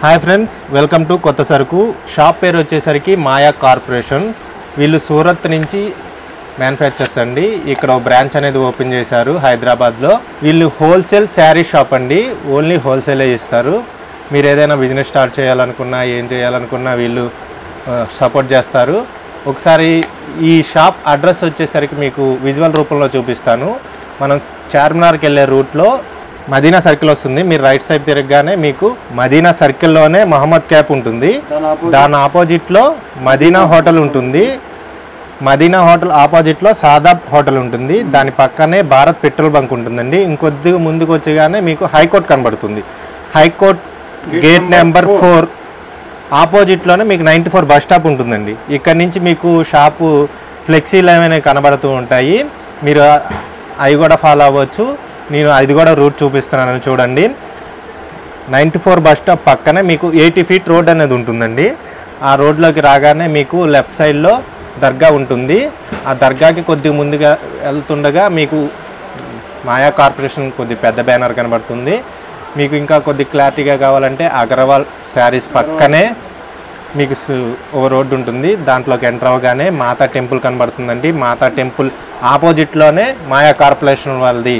Hi friends welcome to కొత్త సరుకు shop పేరు వచ్చేసరికి మాయా కార్పొరేషన్స్ వీళ్ళు సూరత్ నుంచి మ్యానుఫ్యాక్చర్స్ అండి ఇక్కడ ఒక బ్రాంచ్ అనేది ఓపెన్ చేశారు హైదరాబాద్లో వీళ్ళు హోల్సేల్ శారీ షాప్ అండి ఓన్లీ హోల్సేలే ఇస్తారు మీరు ఏదైనా బిజినెస్ స్టార్ట్ చేయాలనుకున్నా ఏం చేయాలనుకున్నా వీళ్ళు సపోర్ట్ చేస్తారు ఒకసారి ఈ షాప్ అడ్రస్ వచ్చేసరికి మీకు విజువల్ రూపంలో చూపిస్తాను మనం చార్మినార్కి వెళ్ళే రూట్లో మదీనా సర్కిల్ వస్తుంది మీరు రైట్ సైడ్ తిరగగానే మీకు మదీనా సర్కిల్లోనే మహమ్మద్ క్యాప్ ఉంటుంది దాని ఆపోజిట్లో మదీనా హోటల్ ఉంటుంది మదీనా హోటల్ ఆపోజిట్లో సాదాబ్ హోటల్ ఉంటుంది దాని పక్కనే భారత్ పెట్రోల్ బంక్ ఉంటుందండి ఇంకొద్దిగా ముందుకు వచ్చేగానే మీకు హైకోర్ట్ కనబడుతుంది హైకోర్ట్ గేట్ నెంబర్ ఫోర్ ఆపోజిట్లోనే మీకు నైంటీ ఫోర్ బస్ స్టాప్ ఉంటుందండి ఇక్కడ నుంచి మీకు షాపు ఫ్లెక్సీలు ఏమైనా కనబడుతూ ఉంటాయి మీరు అవి కూడా ఫాలో అవ్వచ్చు నేను అది కూడా రూట్ చూపిస్తున్నాను చూడండి నైంటీ ఫోర్ బస్ స్టాప్ పక్కనే మీకు ఎయిటీ ఫీట్ రోడ్ అనేది ఉంటుందండి ఆ రోడ్లోకి రాగానే మీకు లెఫ్ట్ సైడ్లో దర్గా ఉంటుంది ఆ దర్గాకి కొద్దిగా ముందుగా వెళ్తుండగా మీకు మాయా కార్పొరేషన్ కొద్ది పెద్ద బ్యానర్ కనబడుతుంది మీకు ఇంకా కొద్ది క్లారిటీగా కావాలంటే అగర్వాల్ శారీస్ పక్కనే మీకు సు- ఓ రోడ్డు ఉంటుంది దాంట్లోకి ఎంటర్ అవ్వగానే మాతా టెంపుల్ కనబడుతుందండి మాతా టెంపుల్ ఆపోజిట్లోనే మాయా కార్పొరేషన్ వాళ్ళది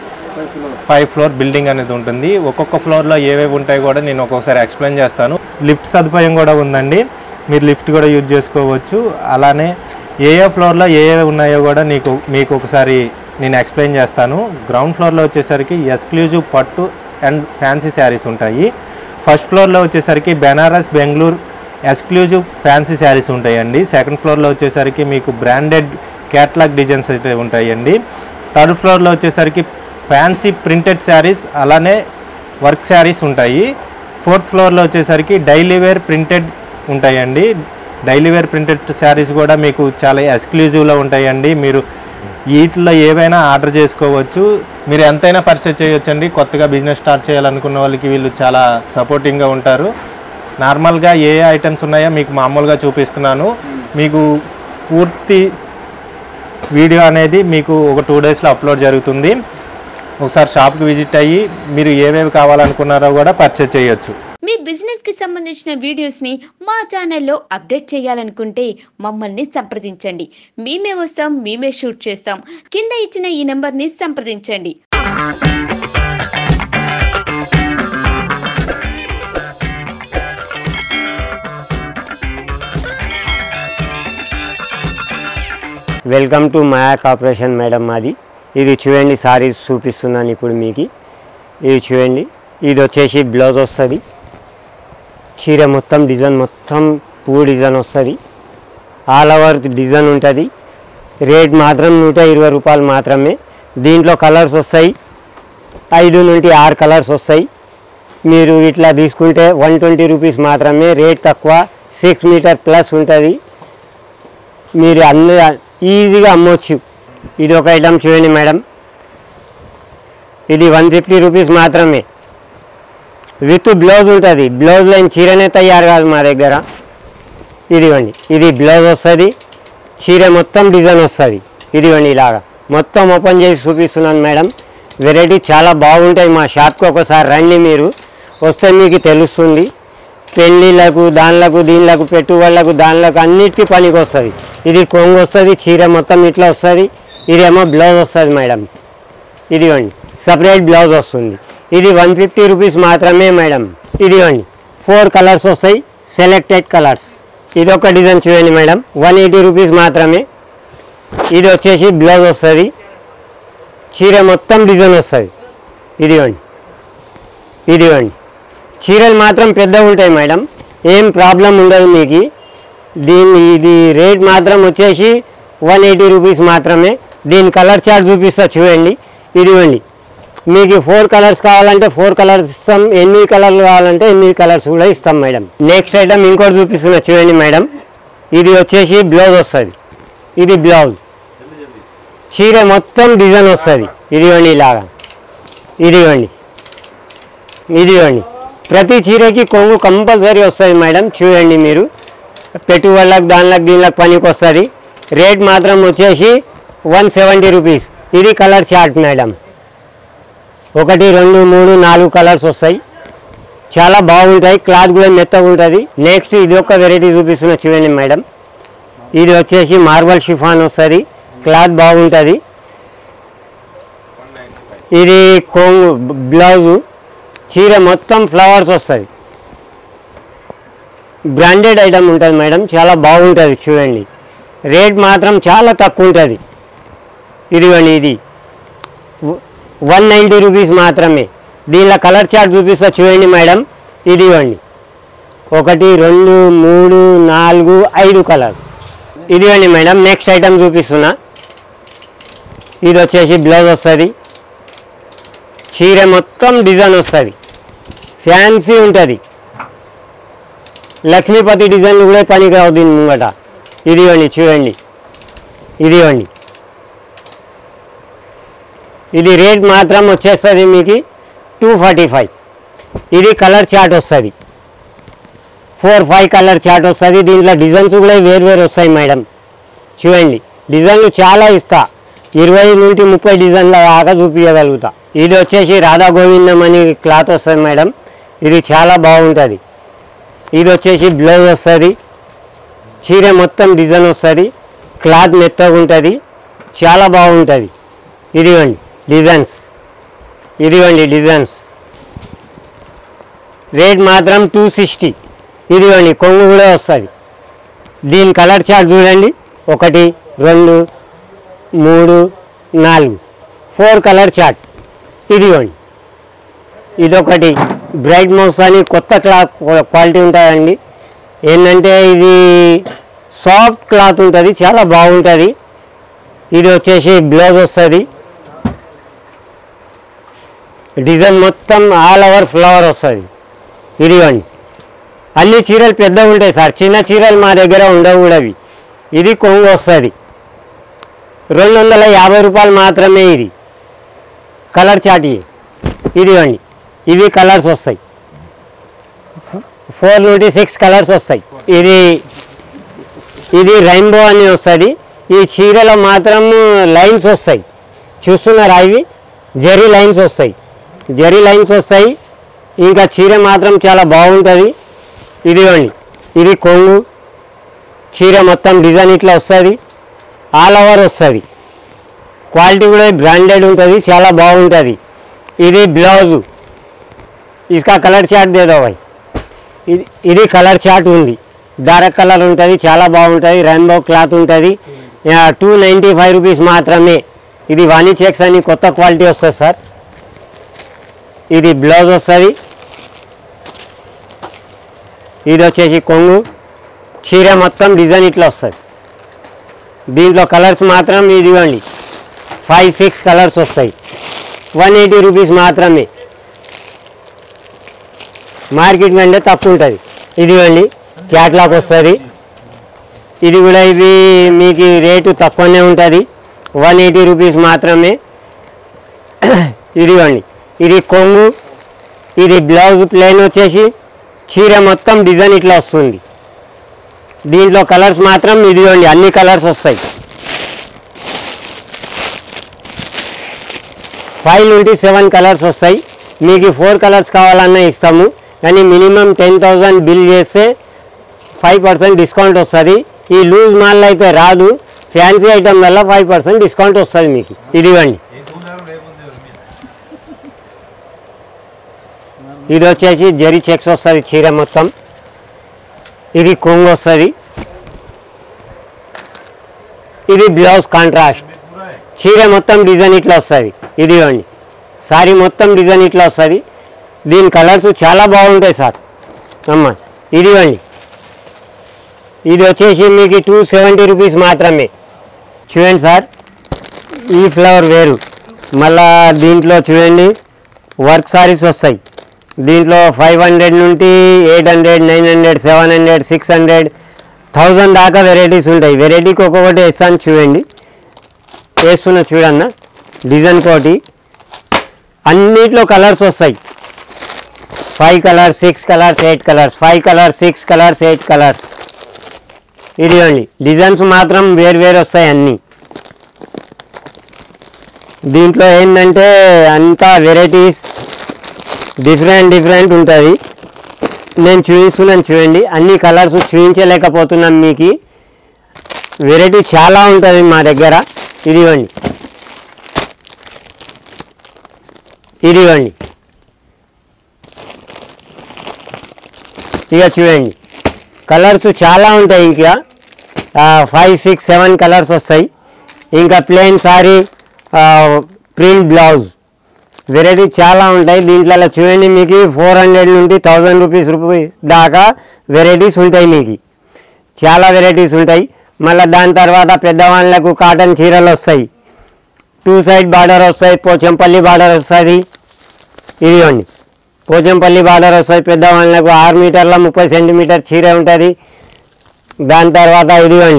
ఫైవ్ ఫ్లోర్ బిల్డింగ్ అనేది ఉంటుంది ఒక్కొక్క ఫ్లోర్లో ఏవేవి ఉంటాయో కూడా నేను ఒక్కొక్కసారి ఎక్స్ప్లెయిన్ చేస్తాను లిఫ్ట్ సదుపాయం కూడా ఉందండి మీరు లిఫ్ట్ కూడా యూజ్ చేసుకోవచ్చు అలానే ఏ ఏ ఫ్లోర్లో ఏ ఏ ఉన్నాయో కూడా నీకు మీకు ఒకసారి నేను ఎక్స్ప్లెయిన్ చేస్తాను గ్రౌండ్ ఫ్లోర్లో వచ్చేసరికి ఎక్స్క్లూజివ్ పట్టు అండ్ ఫ్యాన్సీ శారీస్ ఉంటాయి ఫస్ట్ ఫ్లోర్లో వచ్చేసరికి Banaras Bengaluru exclusive fancy sarees ఉంటాయండి సెకండ్ ఫ్లోర్లో వచ్చేసరికి మీకు బ్రాండెడ్ క్యాట్లాగ్ డిజైన్స్ అయితే ఉంటాయండి థర్డ్ ఫ్లోర్లో వచ్చేసరికి ఫ్యాన్సీ ప్రింటెడ్ శారీస్ అలానే వర్క్ శారీస్ ఉంటాయి ఫోర్త్ ఫ్లోర్లో వచ్చేసరికి డైలీ వేర్ ప్రింటెడ్ ఉంటాయండి డైలీ వేర్ ప్రింటెడ్ శారీస్ కూడా మీకు చాలా ఎక్స్క్లూజివ్లో ఉంటాయండి మీరు వీటిలో ఏవైనా ఆర్డర్ చేసుకోవచ్చు మీరు ఎంతైనా పర్చేజ్ చేయొచ్చండి కొత్తగా బిజినెస్ స్టార్ట్ చేయాలనుకున్న వాళ్ళకి వీళ్ళు చాలా సపోర్టింగ్గా ఉంటారు నార్మల్గా ఏ ఏ ఐటమ్స్ ఉన్నాయో మీకు మామూలుగా చూపిస్తున్నాను మీకు పూర్తి వీడియో అనేది మీకు ఒక టూ డేస్లో అప్లోడ్ జరుగుతుంది ఒకసారి షాప్కి విజిట్ అయ్యి మీరు ఏవేవి కావాలనుకున్నారో కూడా పర్చేజ్ చేయొచ్చు మీ బిజినెస్ కి సంబంధించిన వీడియోస్ ని మా ఛానల్లో అప్డేట్ చేయాలనుకుంటే మమ్మల్ని సంప్రదించండి మేమే వస్తాం మేమే షూట్ చేస్తాం కింద ఇచ్చిన ఈ నెంబర్ ని సంప్రదించండి welcome to Maya corporation madam మాది ఇది చూడండి సారీస్ చూపిస్తున్నాను ఇప్పుడు మీకు ఇది చూడండి ఇది వచ్చేసి బ్లౌజ్ వస్తుంది చీర మొత్తం డిజైన్ మొత్తం పువ్వు డిజైన్ వస్తుంది ఆల్ ఓవర్ డిజైన్ ఉంటుంది రేట్ మాత్రం నూట ఇరవై రూపాయలు మాత్రమే దీంట్లో కలర్స్ వస్తాయి ఐదు నుండి ఆరు కలర్స్ వస్తాయి మీరు ఇట్లా తీసుకుంటే వన్ ట్వంటీ రూపీస్ మాత్రమే రేట్ తక్కువ సిక్స్ మీటర్ ప్లస్ ఉంటుంది మీరు అన్ని ఈజీగా అమ్మొచ్చు ఇది ఒక ఐటమ్ చూడండి మేడం ఇది వన్ ఫిఫ్టీ రూపీస్ మాత్రమే విత్ బ్లౌజ్ ఉంటుంది బ్లౌజ్ లేని చీరనే తయారు కాదు మా దగ్గర ఇదిగోండి ఇది బ్లౌజ్ వస్తుంది చీర మొత్తం డిజైన్ వస్తుంది ఇదిగోండి ఇలాగా మొత్తం ఓపెన్ చేసి చూపిస్తున్నాను మేడం వెరైటీ చాలా బాగుంటాయి మా షాప్కి ఒకసారి రండి మీరు వస్తే మీకు తెలుస్తుంది పెళ్ళిళ్ళకు దానిలకు దీనిలకు పెట్టుబడులకు దానిలకు అన్నిటికీ పనికి వస్తుంది ఇది కొంగు వస్తుంది చీర మొత్తం ఇట్లా వస్తుంది ఇదేమో బ్లౌజ్ వస్తుంది మేడం ఇదిగోండి సపరేట్ బ్లౌజ్ వస్తుంది ఇది వన్ ఫిఫ్టీ రూపీస్ మాత్రమే మేడం ఇదిగోండి ఫోర్ కలర్స్ వస్తాయి సెలెక్టెడ్ కలర్స్ ఇది ఒక డిజైన్ చూడండి మేడం వన్ ఎయిటీ రూపీస్ మాత్రమే ఇది వచ్చేసి బ్లౌజ్ వస్తుంది చీర మొత్తం డిజైన్ వస్తుంది ఇదిగోండి ఇదిగోండి చీరలు మాత్రం పెద్దగా ఉంటాయి మేడం ఏం ప్రాబ్లం ఉండదు మీకు దీని ఇది రేట్ మాత్రం వచ్చేసి వన్ ఎయిటీ రూపీస్ మాత్రమే దీని కలర్ చార్ట్ చూపిస్తా చూడండి ఇదిగోండి మీకు ఫోర్ కలర్స్ కావాలంటే ఫోర్ కలర్స్ ఇస్తాం ఎనిమిది కలర్లు కావాలంటే ఎనిమిది కలర్స్ కూడా ఇస్తాం మేడం నెక్స్ట్ ఐటమ్ ఇంకోటి చూపిస్తున్నా చూడండి మేడం ఇది వచ్చేసి బ్లౌజ్ వస్తుంది ఇది బ్లౌజ్ చీర మొత్తం డిజైన్ వస్తుంది ఇదిగోండి ఇలాగా ఇదిగోండి ఇదిగోండి ప్రతి చీరకి కొంగు కంపల్సరీ వస్తుంది మేడం చూడండి మీరు పెట్టుబడులకు దానిలకు దీనిలకు పనికి వస్తుంది రేట్ మాత్రం వచ్చేసి వన్ సెవెంటీ రూపీస్ ఇది కలర్ చార్ట్ మేడం ఒకటి రెండు మూడు నాలుగు కలర్స్ వస్తాయి చాలా బాగుంటాయి క్లాత్ కూడా మెత్తగా ఉంటుంది నెక్స్ట్ ఇది ఒక వెరైటీ చూపిస్తున్నా చూడండి మేడం ఇది వచ్చేసి మార్బల్ షిఫాన్ వస్తుంది క్లాత్ బాగుంటుంది ఇది కొంగు బ్లౌజు చీర మొత్తం ఫ్లవర్స్ వస్తుంది బ్రాండెడ్ ఐటమ్ ఉంటుంది మేడం చాలా బాగుంటుంది చూడండి రేట్ మాత్రం చాలా తక్కువ ఉంటుంది ఇదిగోండి ఇది వన్ నైంటీ రూపీస్ మాత్రమే దీనిలో కలర్ చార్ట్ చూపిస్తా చూడండి మేడం ఇదిగోండి ఒకటి రెండు మూడు నాలుగు ఐదు కలర్ ఇదిగోండి మేడం నెక్స్ట్ ఐటమ్ చూపిస్తున్నా ఇది వచ్చేసి బ్లౌజ్ వస్తుంది చీర మొత్తం డిజైన్ వస్తుంది ఫ్యాన్సీ ఉంటుంది లక్ష్మీపతి డిజైన్లు కూడా పనికి రావు దీని ముంగట ఇదిగోండి చూడండి ఇదిగోండి ఇది రేట్ మాత్రం వచ్చేస్తుంది మీకు టూ ఫార్టీ ఫైవ్ ఇది కలర్ చార్ట్ వస్తుంది ఫోర్ ఫైవ్ కలర్ చార్ట్ వస్తుంది దీంట్లో డిజైన్స్ కూడా వేరు వేరు వస్తాయి మేడం చూడండి డిజైన్లు చాలా ఇస్తా ఇరవై నుండి ముప్పై డిజైన్ల దాకా చూపించగలుగుతా ఇది వచ్చేసి రాధా గోవిందం అని క్లాత్ వస్తుంది మేడం ఇది చాలా బాగుంటుంది ఇది వచ్చేసి బ్లౌజ్ వస్తుంది చీర మొత్తం డిజైన్ వస్తుంది క్లాత్ మెత్తగా ఉంటుంది చాలా బాగుంటుంది ఇదిగోండి డిజైన్స్ ఇదిగోండి డిజైన్స్ రేట్ మాత్రం టూ సిక్స్టీ ఇదిగోండి కొంగు కూడా వస్తుంది దీని కలర్ చార్ట్ చూడండి ఒకటి రెండు మూడు నాలుగు ఫోర్ కలర్ చార్ట్ ఇదిగోండి ఇదొకటి బ్రైట్ మౌస్ అని కొత్త క్లాత్ క్వాలిటీ ఉంటుందండి ఏంటంటే ఇది సాఫ్ట్ క్లాత్ ఉంటుంది చాలా బాగుంటుంది ఇది వచ్చేసి బ్లౌజ్ వస్తుంది డిజైన్ మొత్తం ఆల్ ఓవర్ ఫ్లవర్ వస్తుంది ఇదిగోండి అన్ని చీరలు పెద్దగా ఉంటాయి సార్ చిన్న చీరలు మా దగ్గర ఉండవు కూడా అవి ఇది కొంగు వస్తుంది రెండు వందల యాభై రూపాయలు మాత్రమే ఇది కలర్ చాట్ ఇవి. ఇదిగోండి ఇవి కలర్స్ వస్తాయి ఫోర్ నుండి సిక్స్ కలర్స్ వస్తాయి ఇది ఇది రెయిన్బో అని వస్తుంది ఈ చీరలో మాత్రం లైన్స్ వస్తాయి చూస్తున్నారా ఇవి జరీ లైన్స్ వస్తాయి జరీ లైన్స్ వస్తాయి ఇంకా చీర మాత్రం చాలా బాగుంటుంది ఇదిగోండి ఇది కొంగు చీర మొత్తం డిజైన్ ఇట్లా వస్తుంది ఆల్ ఓవర్ వస్తుంది క్వాలిటీ కూడా బ్రాండెడ్ ఉంటుంది చాలా బాగుంటుంది ఇది బ్లౌజు ఇసుక కలర్ చార్ట్ దేదో భాయ్ ఇది ఇది కలర్ చార్ట్ ఉంది డార్క్ కలర్ ఉంటుంది చాలా బాగుంటుంది రెయిన్బో క్లాత్ ఉంటుంది టూ నైంటీ ఫైవ్ రూపీస్ మాత్రమే ఇది వాణి చెక్స్ అని కొత్త క్వాలిటీ వస్తుంది సార్ ఇది బ్లౌజ్ వస్తుంది ఇది వచ్చేసి కొంగు చీర మొత్తం డిజైన్ ఇట్లా వస్తుంది దీంట్లో కలర్స్ మాత్రం ఇదిగోండి ఫైవ్ సిక్స్ కలర్స్ వస్తాయి వన్ ఎయిటీ రూపీస్ మాత్రమే మార్కెట్ కంటే తక్కువ ఉంటుంది ఇదిగోండి క్యాట్లాక్ వస్తుంది ఇది కూడా ఇది మీకు రేటు తక్కువనే ఉంటుంది వన్ ఎయిటీ రూపీస్ మాత్రమే ఇదిగోండి ఇది కొంగు ఇది బ్లౌజ్ ప్లెయిన్ వచ్చేసి చీర మొత్తం డిజైన్ ఇట్లా వస్తుంది దీంట్లో కలర్స్ మాత్రం ఇదిగోండి అన్ని కలర్స్ వస్తాయి ఫైవ్ నుండి సెవెన్ కలర్స్ వస్తాయి మీకు ఫోర్ కలర్స్ కావాలన్నా ఇస్తాము కానీ మినిమం టెన్ థౌజండ్ బిల్ చేస్తే ఫైవ్ పర్సెంట్ డిస్కౌంట్ వస్తుంది ఈ లూజ్ మాల్ అయితే రాదు ఫ్యాన్సీ ఐటమ్ వల్ల ఫైవ్ పర్సెంట్ డిస్కౌంట్ వస్తుంది మీకు ఇదిగోండి ఇది వచ్చేసి జరీ చెక్స్ వస్తుంది చీర మొత్తం ఇది కొంగు వస్తుంది ఇది బ్లౌజ్ కాంట్రాస్ట్ చీర మొత్తం డిజైన్ ఇట్లా వస్తుంది ఇదిగోండి సారీ మొత్తం డిజైన్ ఇట్లా వస్తుంది దీని కలర్స్ చాలా బాగుంటాయి సార్ అమ్మ ఇదిగోండి ఇది వచ్చేసి మీకు టూ సెవెంటీ రూపీస్ మాత్రమే చూడండి సార్ ఈ ఫ్లవర్ వేరు మళ్ళా దీంట్లో చూడండి వర్క్ సారీస్ వస్తాయి దీంట్లో ఫైవ్ హండ్రెడ్ నుండి eight hundred nine hundred seven hundred six hundred thousand దాకా వెరైటీస్ ఉంటాయి వెరైటీకి ఒక్కొక్కటి వేస్తాను చూడండి వేస్తున్న చూడన్న డిజైన్ కోటి అన్నిట్లో కలర్స్ వస్తాయి five colours six colours eight colours five colours six colours eight colours ఇదిగోండి డిజైన్స్ మాత్రం వేరు వేరు వస్తాయి అన్నీ దీంట్లో ఏంటంటే అంతా వెరైటీస్ డిఫరెంట్ డిఫరెంట్ ఉంటుంది నేను చూపిస్తున్నాను చూడండి అన్ని కలర్స్ చూపించలేకపోతున్నాను మీకు వెరైటీ చాలా ఉంటుంది మా దగ్గర ఇదిగోండి ఇదిగోండి ఇక చూడండి కలర్స్ చాలా ఉంటాయి ఇంకా ఫైవ్ సిక్స్ సెవెన్ కలర్స్ వస్తాయి ఇంకా plain saree print blouse variety చాలా ఉంటాయి దీంట్లో చూడండి మీకు ఫోర్ హండ్రెడ్ నుండి థౌజండ్ రూపీస్ రూపీస్ దాకా వెరైటీస్ ఉంటాయి మీకు చాలా వెరైటీస్ ఉంటాయి మళ్ళీ దాని తర్వాత పెద్దవాళ్ళకు కాటన్ చీరలు వస్తాయి టూ సైడ్ బార్డర్ వస్తాయి పోచంపల్లి బార్డర్ వస్తుంది ఇదిగోండి పోచంపల్లి బార్డర్ వస్తుంది పెద్దవాళ్ళకు ఆరు మీటర్ల ముప్పై సెంటీమీటర్ చీర ఉంటుంది దాని తర్వాత ఇదిగోండి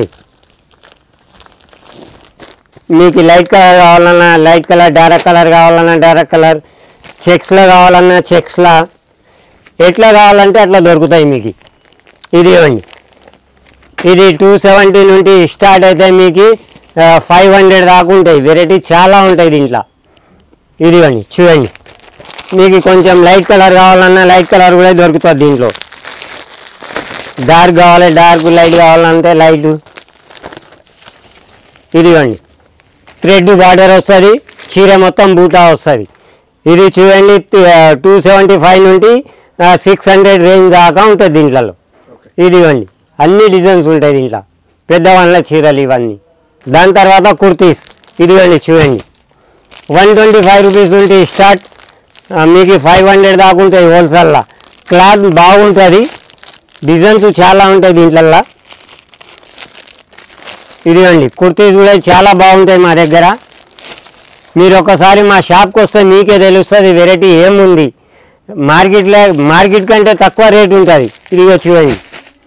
మీకు లైట్ కలర్ కావాలన్నా లైట్ కలర్ డార్క్ కలర్ కావాలన్నా డార్క్ కలర్ చెక్స్లో కావాలన్నా చెక్స్లా ఎట్లా కావాలంటే అట్లా దొరుకుతాయి మీకు ఇదిగోండి ఇది టూ సెవెంటీ నుండి స్టార్ట్ అయితే మీకు ఫైవ్ హండ్రెడ్ దాకా ఉంటాయి వెరైటీ చాలా ఉంటాయి దీంట్లో ఇదిగోండి చూడండి మీకు కొంచెం లైట్ కలర్ కావాలన్నా లైట్ కలర్ కూడా దొరుకుతుంది దీంట్లో డార్క్ కావాలి డార్క్ లైట్ కావాలంటే లైట్ ఇదిగోండి థ్రెడ్ బార్డర్ వస్తుంది చీర మొత్తం బూటా వస్తుంది ఇది చూడండి టూ సెవెంటీ ఫైవ్ నుండి సిక్స్ హండ్రెడ్ రేంజ్ దాకా ఉంటుంది దీంట్లో ఇదిగోండి అన్ని డిజైన్స్ ఉంటాయి దీంట్లో పెద్దవాళ్ళ చీరలు ఇవన్నీ దాని తర్వాత కుర్తీస్ ఇదిగోండి చూడండి వన్ ట్వంటీ ఫైవ్ రూపీస్ నుండి స్టార్ట్ ఆ, మీకు ఫైవ్ హండ్రెడ్ దాకా ఉంటాయి హోల్సేల్లో క్లాత్ బాగుంటుంది డిజైన్స్ చాలా ఉంటాయి దీంట్లో ఇదిగోండి కుర్తీస్ కూడా చాలా బాగుంటాయి మా దగ్గర మీరు ఒకసారి మా షాప్కి వస్తే మీకే తెలుస్తుంది వెరైటీ ఏముంది మార్కెట్లో మార్కెట్ కంటే తక్కువ రేట్ ఉంటుంది ఇదిగో చూడండి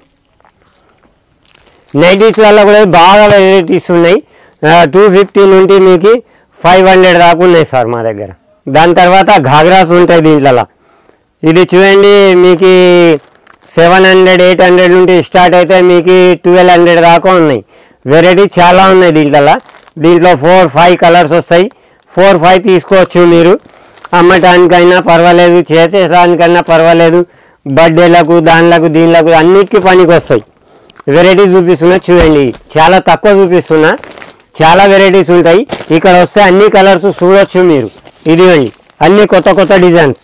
నైటీస్లలో కూడా బాగా వెరైటీస్ ఉన్నాయి టూ ఫిఫ్టీ నుండి మీకు ఫైవ్ హండ్రెడ్ దాకా ఉన్నాయి సార్ మా దగ్గర దాని తర్వాత ఘాగ్రాస్ ఉంటాయి దీంట్లో ఇది చూడండి మీకు సెవెన్ హండ్రెడ్ ఎయిట్ హండ్రెడ్ నుండి స్టార్ట్ అయితే మీకు ట్వెల్వ్ హండ్రెడ్ దాకా ఉన్నాయి వెరైటీ చాలా ఉన్నాయి దీంట్లో దీంట్లో ఫోర్ ఫైవ్ కలర్స్ వస్తాయి ఫోర్ ఫైవ్ తీసుకోవచ్చు మీరు అమ్మటానికైనా పర్వాలేదు చేసేదానికైనా పర్వాలేదు బర్త్డేలకు దానిలకు దీనిలకు అన్నిటికీ పనికి వస్తాయి వెరైటీస్ చూపిస్తున్నా చూడండి చాలా తక్కువ చూపిస్తున్నా చాలా వెరైటీస్ ఉంటాయి ఇక్కడ వస్తే అన్ని కలర్స్ చూడొచ్చు మీరు ఇదిగోండి అన్ని కొత్త కొత్త డిజైన్స్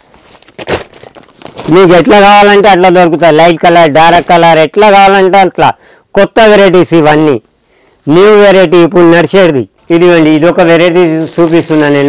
మీకు ఎట్లా కావాలంటే అట్లా దొరుకుతాయి లైట్ కలర్ డార్క్ కలర్ ఎట్లా కావాలంటే అట్లా కొత్త వెరైటీస్ ఇవన్నీ న్యూ వెరైటీ ఇప్పుడు నడిచేది ఇదిగోండి ఇది ఒక వెరైటీ చూపిస్తున్నా నేను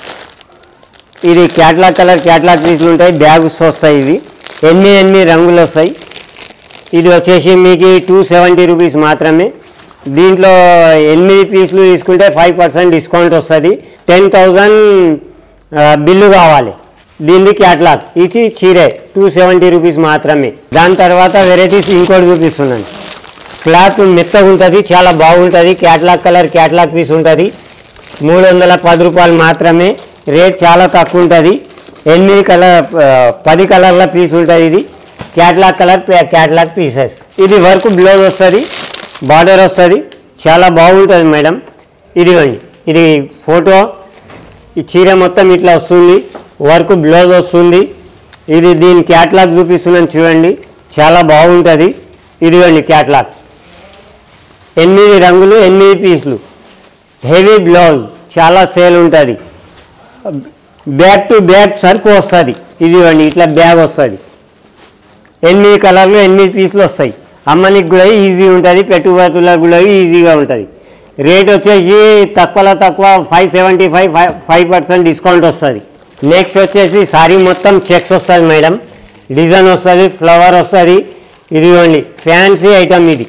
ఇది క్యాట్లాగ్ కలర్ క్యాట్లాగ్ పీసులు ఉంటాయి బ్యాగ్స్ వస్తాయి ఇవి ఎన్ని ఎన్ని రంగులు వస్తాయి ఇది వచ్చేసి మీకు టూ సెవెంటీ రూపీస్ మాత్రమే దీంట్లో ఎనిమిది పీసులు తీసుకుంటే ఫైవ్ పర్సెంట్ డిస్కౌంట్ వస్తుంది టెన్ థౌజండ్ బిల్లు కావాలి దీనికి క్యాట్లాగ్ ఇది చీరే టూ సెవెంటీ రూపీస్ మాత్రమే దాని తర్వాత వెరైటీస్ ఇంకోటి చూపిస్తున్నాను క్లాత్ మెత్తగా ఉంటుంది చాలా బాగుంటుంది క్యాట్లాగ్ కలర్ క్యాట్లాగ్ పీస్ ఉంటుంది మూడు వందల పది రూపాయలు మాత్రమే రేట్ చాలా తక్కువ ఉంటుంది ఎనిమిది కలర్ ఆ, పది కలర్ల పీస్ ఉంటుంది ఇది క్యాట్లాగ్ కలర్ క్యాట్లాగ్ పీసెస్ ఇది వర్క్ బ్లౌజ్ వస్తుంది బార్డర్ వస్తుంది చాలా బాగుంటుంది మేడం ఇదిగోండి ఇది ఫోటో ఈ చీర మొత్తం ఇట్లా వస్తుంది వర్క్ బ్లౌజ్ వస్తుంది ఇది దీని క్యాట్లాగ్ చూపిస్తున్నాను చూడండి చాలా బాగుంటుంది ఇదిగోండి క్యాట్లాగ్ ఎనిమిది రంగులు ఎనిమిది పీసులు హెవీ బ్లౌజ్ చాలా సేల్ ఉంటుంది బ్యాక్ టు బ్యాక్ సరుకు వస్తుంది ఇదిగోండి ఇట్లా బ్యాగ్ వస్తుంది ఎనిమిది కలర్లు ఎనిమిది పీసులు వస్తాయి అమ్మనికి కూడా ఈజీ ఉంటుంది పెట్టుబడులకు కూడా ఈజీగా ఉంటుంది రేట్ వచ్చేసి తక్కువలో తక్కువ five seventy five five five percent discount వస్తుంది నెక్స్ట్ వచ్చేసి సారీ మొత్తం చెక్స్ వస్తుంది మేడం డిజైన్ వస్తుంది ఫ్లవర్ వస్తుంది ఇదిగోండి ఫ్యాన్సీ ఐటమ్ ఇది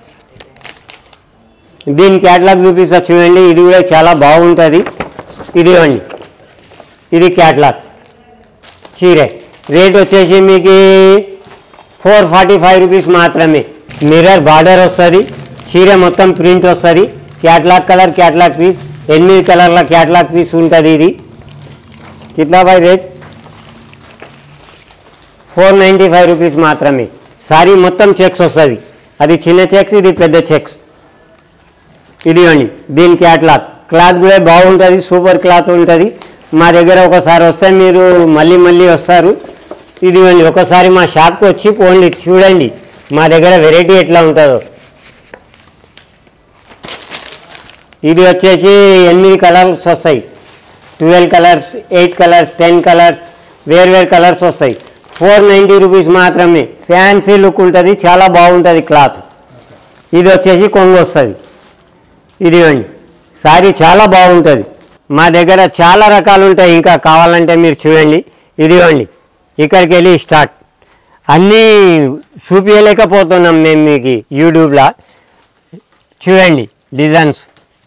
దీని క్యాటలాగ్ చూపిస్తా చూడండి ఇది కూడా చాలా బాగుంటుంది ఇదిగోండి ఇది క్యాటలాగ్ చీరే రేట్ వచ్చేసి మీకు ఫోర్ ఫార్టీ ఫైవ్ రూపీస్ మాత్రమే మిర్రర్ బార్డర్ వస్తుంది చీర మొత్తం ప్రింట్ వస్తుంది క్యాటలాగ్ కలర్ క్యాటలాగ్ పీస్ ఎనిమిది కలర్ల క్యాటలాగ్ పీస్ ఉంటుంది ఇది కిतना भाई rate four ninety five rupees మాత్రమే సారీ మొత్తం చెక్స్ వస్తుంది అది చిన్న చెక్స్ ఇది పెద్ద చెక్స్ ఇదిగోండి దీని క్యాట్లాగ్ క్లాత్ కూడా బాగుంటుంది సూపర్ క్లాత్ ఉంటుంది మా దగ్గర ఒకసారి వస్తే మీరు మళ్ళీ మళ్ళీ వస్తారు ఇదిగోండి ఒకసారి మా షాప్కి వచ్చి పోండి చూడండి మా దగ్గర వెరైటీ ఎట్లా ఉంటుందో ఇది వచ్చేసి ఎనిమిది కలర్స్ వస్తాయి twelve colours eight colours ten colours వేరు వేరు కలర్స్ వస్తాయి ఫోర్ నైంటీ రూపీస్ మాత్రమే ఫ్యాన్సీ లుక్ ఉంటుంది చాలా బాగుంటుంది క్లాత్ ఇది వచ్చేసి కొంగు వస్తుంది ఇదిగోండి సారీ చాలా బాగుంటుంది మా దగ్గర చాలా రకాలు ఉంటాయి ఇంకా కావాలంటే మీరు చూడండి ఇదిగోండి ఇక్కడికి వెళ్ళి స్టార్ట్ అన్నీ చూపించలేకపోతున్నాం మేము మీకు యూట్యూబ్లో చూడండి డిజైన్స్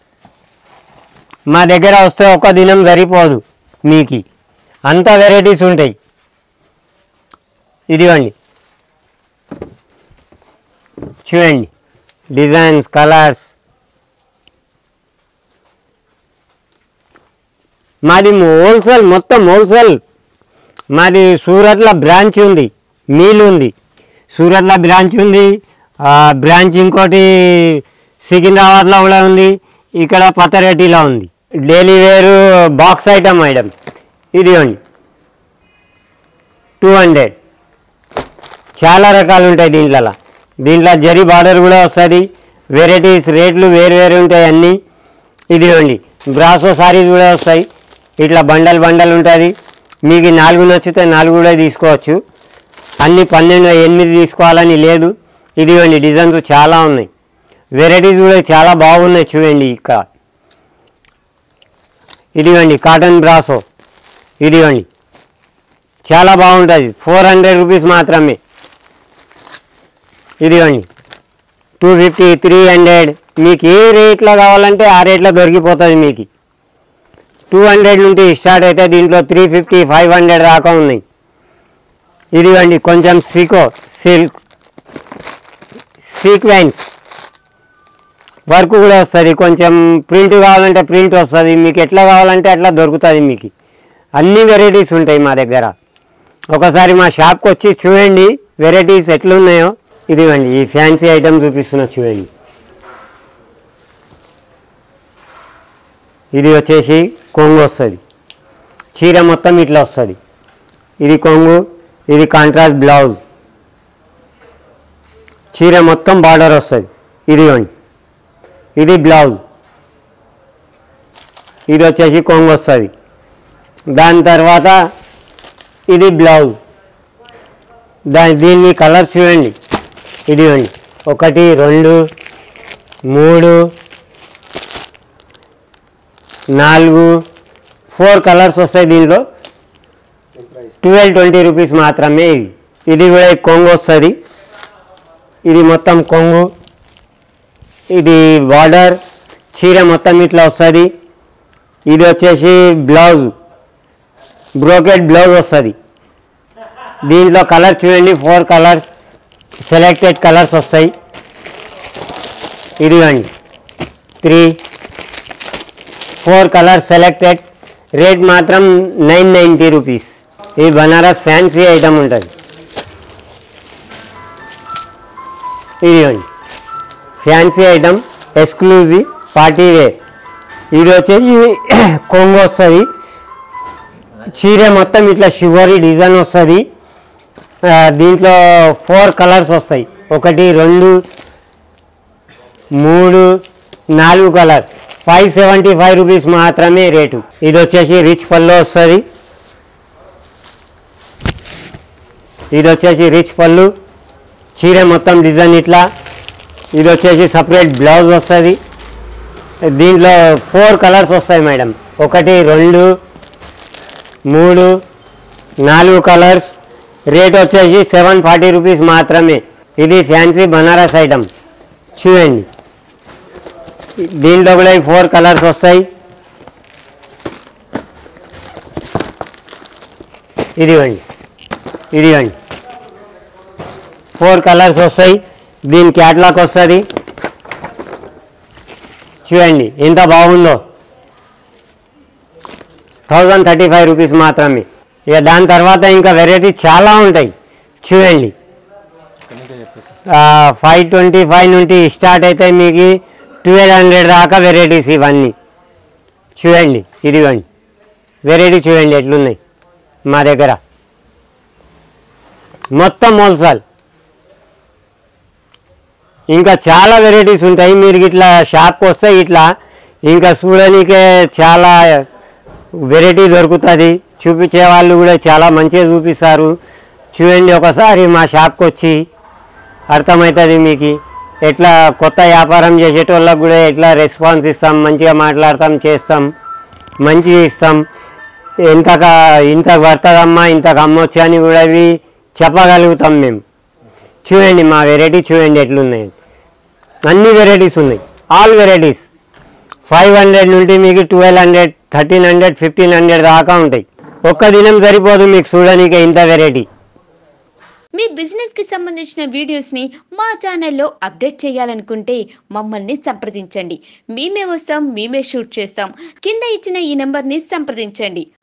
మా దగ్గర వస్తే ఒక దినం సరిపోదు మీకు అంత వెరైటీస్ ఉంటాయి ఇదిగోండి చూడండి డిజైన్స్ కలర్స్ మాది హోల్సేల్ మొత్తం హోల్సేల్ మాది సూరత్లో బ్రాంచ్ ఉంది మీల్ ఉంది సూరత్లో బ్రాంచ్ ఉంది ఆ, బ్రాంచ్ ఇంకోటి సికింద్రాబాద్లో కూడా ఉంది ఇక్కడ పతరెడ్డిలో ఉంది daily wear box item madam ఇదిగోండి టూ హండ్రెడ్ చాలా రకాలు ఉంటాయి దీంట్లో దీంట్లో జరీ బార్డర్ కూడా వస్తుంది వెరైటీస్ రేట్లు వేరు వేరు ఉంటాయి అన్నీ ఇదిగోండి బ్రాసో సారీస్ కూడా వస్తాయి ఇట్లా బండల్ బండల్ ఉంటుంది మీకు నాలుగు నచ్చితే నాలుగు కూడా తీసుకోవచ్చు అన్ని పన్నెండు ఎనిమిది తీసుకోవాలని లేదు ఇదిగోండి డిజైన్స్ చాలా ఉన్నాయి వెరైటీస్ కూడా చాలా బాగున్నాయి చూడండి ఇక్కడ ఇదిగోండి కాటన్ బ్రాసో ఇదిగోండి చాలా బాగుంటుంది ఫోర్ హండ్రెడ్ రూపీస్ మాత్రమే ఇదిగోండి టూ ఫిఫ్టీ త్రీ హండ్రెడ్ మీకు ఏ రేట్లో కావాలంటే ఆ రేట్లో దొరికిపోతుంది మీకు టూ హండ్రెడ్ నుండి స్టార్ట్ అయితే దీంట్లో త్రీ ఫిఫ్టీ ఫైవ్ హండ్రెడ్ దాకా ఉన్నాయి ఇదిగోండి కొంచెం సీకో సిల్క్ సీక్వెన్స్ వర్క్ కూడా వస్తుంది కొంచెం ప్రింట్ కావాలంటే ప్రింట్ వస్తుంది మీకు ఎట్లా కావాలంటే అట్లా దొరుకుతుంది మీకు అన్ని వెరైటీస్ ఉంటాయి మా దగ్గర ఒకసారి మా షాప్కి వచ్చి చూడండి వెరైటీస్ ఎట్లున్నాయో ఇదిగోండి ఈ ఫ్యాన్సీ ఐటమ్ చూపిస్తున్నా చూడండి ఇది వచ్చేసి కొంగు వస్తుంది చీర మొత్తం ఇట్లా వస్తుంది ఇది కొంగు ఇది కాంట్రాస్ట్ బ్లౌజ్ చీర మొత్తం బార్డర్ వస్తుంది ఇదిగోండి ఇది బ్లౌజ్ ఇది వచ్చేసి కొంగు వస్తుంది దాని తర్వాత ఇది బ్లౌజ్ దాని దీన్ని కలర్ చూడండి ఇదిగోండి ఒకటి రెండు మూడు నాలుగు ఫోర్ కలర్స్ వస్తాయి దీనిలో ట్వెల్వ్ ట్వంటీ రూపీస్ మాత్రమే ఇది ఇది కూడా కొంగు వస్తుంది ఇది మొత్తం కొంగు ఇది బార్డర్ చీర మొత్తం ఇట్లా వస్తుంది ఇది వచ్చేసి బ్లౌజ్ బ్రోకెట్ బ్లౌజ్ వస్తుంది దీంట్లో కలర్ చూడండి ఫోర్ కలర్స్ సెలెక్టెడ్ కలర్స్ వస్తాయి ఇదిగోండి three four colours selected rate మాత్రం నైన్ నైంటీ రూపీస్ ఇది బనారస్ ఫ్యాన్సీ ఐటమ్ ఉంటుంది ఇదిగోండి fancy item exclusive party wear ఇది వచ్చేసి కొంగు వస్తుంది చీర మొత్తం ఇట్లా షుగరీ డిజైన్ వస్తుంది ఆ, దీంట్లో ఫోర్ కలర్స్ వస్తాయి ఒకటి రెండు మూడు నాలుగు colour five seventy five rupees మాత్రమే రేటు ఇది వచ్చేసి రిచ్ పళ్ళు వస్తుంది ఇది వచ్చేసి రిచ్ పళ్ళు చీర మొత్తం డిజైన్ ఇట్లా ఇది వచ్చేసి సపరేట్ బ్లౌజ్ వస్తుంది దీంట్లో ఫోర్ కలర్స్ వస్తాయి మేడం ఒకటి రెండు మూడు నాలుగు కలర్స్ రేట్ వచ్చేసి సెవెన్ ఫార్టీ రూపీస్ మాత్రమే ఇది ఫ్యాన్సీ బనారస్ ఐటమ్ చూడండి దీంట్లో కూడా ఈ ఫోర్ కలర్స్ వస్తాయి ఇదిగోండి ఇదిగోండి ఫోర్ కలర్స్ వస్తాయి దీని క్యాట్లాక్ వస్తుంది చూడండి ఎంత బాగుందో థౌజండ్ థర్టీ ఫైవ్ రూపీస్ మాత్రమే ఇక దాని తర్వాత ఇంకా వెరైటీ చాలా ఉంటాయి చూడండి ఫైవ్ ట్వంటీ ఫైవ్ నుండి స్టార్ట్ అయితే మీకు ట్వెల్వ్ హండ్రెడ్ దాకా వెరైటీస్ ఇవన్నీ చూడండి ఇదిగోండి వెరైటీ చూడండి ఎట్లున్నాయి మా దగ్గర మొత్తం హోల్సేల్ ఇంకా చాలా వెరైటీస్ ఉంటాయి మీరు ఇట్లా షాప్కి వస్తే ఇట్లా ఇంకా చూడడానికే చాలా వెరైటీ దొరుకుతుంది చూపించే వాళ్ళు కూడా చాలా మంచిగా చూపిస్తారు చూడండి ఒకసారి మా షాప్కి వచ్చి అర్థమవుతుంది మీకు ఎట్లా కొత్త వ్యాపారం చేసేటోళ్ళకి కూడా ఎట్లా రెస్పాన్స్ ఇస్తాం మంచిగా మాట్లాడతాం చేస్తాం మంచిగా ఇస్తాం ఇంతక ఇంత పడుతుందమ్మా ఇంతకు అమ్మొచ్చు అని కూడా ఇవి చెప్పగలుగుతాం మేము చూడండి మా వెరైటీ చూడండి ఎట్లున్నాయి అన్ని వెరైటీస్ ఉన్నాయి ఆల్ వెరైటీస్ ఫైవ్ హండ్రెడ్ నుండి మీకు twelve hundred thirteen hundred fifteen hundred దాకా ఉంటాయి ఒక్క దినం సరిపోదు మీకు చూడడానికి ఇంత వెరైటీ మీ బిజినెస్ కి సంబంధించిన వీడియోస్ ని మా ఛానల్లో అప్డేట్ చేయాలనుకుంటే మమ్మల్ని సంప్రదించండి మేమే వస్తాం మేమే షూట్ చేస్తాం కింద ఇచ్చిన ఈ నెంబర్ ని సంప్రదించండి